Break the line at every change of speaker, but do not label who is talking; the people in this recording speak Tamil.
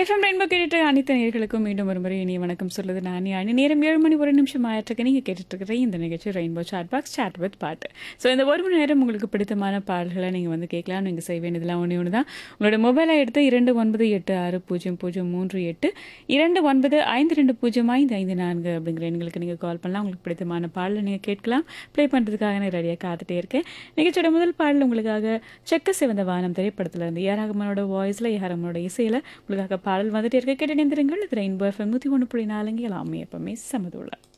எஃப்எம் ரெயின்போ கேட்டுட்டு அனைத்து நேர்களுக்கும் மீண்டும் ஒரு முறை இனிய வணக்கம் சொல்லுது நான் அணி நேரம் ஏழு மணி ஒரு நிமிஷம் ஆயிட்டிருக்கு நீங்கள் கேட்டுட்டு இருக்கிற இந்த நிகழ்ச்சி rainbow chat box chat with பாட்டு ஸோ இந்த ஒரு மணி நேரம் உங்களுக்கு பிடித்தமான பாடல்களை நீங்கள் வந்து கேட்கலாம் நீங்கள் செய்ய வேண்டியதெல்லாம் ஒன்று ஒன்று தான் உங்களோட மொபைலை எடுத்து இரண்டு ஒன்பது எட்டு ஆறு பூஜ்ஜியம் பூஜ்ஜியம் மூன்று எட்டு இரண்டு ஒன்பது ஐந்து ரெண்டு பூஜ்ஜியம் ஐந்து ஐந்து நான்கு அப்படிங்கிற எண்களுக்கு நீங்கள் கால் பண்ணலாம் உங்களுக்கு பிடித்தமான பாடலை நீங்கள் கேட்கலாம் ப்ளே பண்ணுறதுக்காக நான் ரெடியாக காத்துட்டே இருக்கேன் நிகழ்ச்சியோட முதல் பாடல் உங்களுக்காக செக்க சிவந்த வானம் திரைப்படத்தில் இருந்து ஏ ரஹ்மானோட வாய்ஸில் ஏ ரஹ்மானோட இசையில் உங்களுக்காக பாடல் வந்துட்டே இருக்க கேட்டு நினைந்திருங்கள் இது ரெயின்போ எஃப்எம் நூற்றி ஒன்று புள்ளி நாலுங்க எல்லாமே எப்பவுமே சமதுள்ள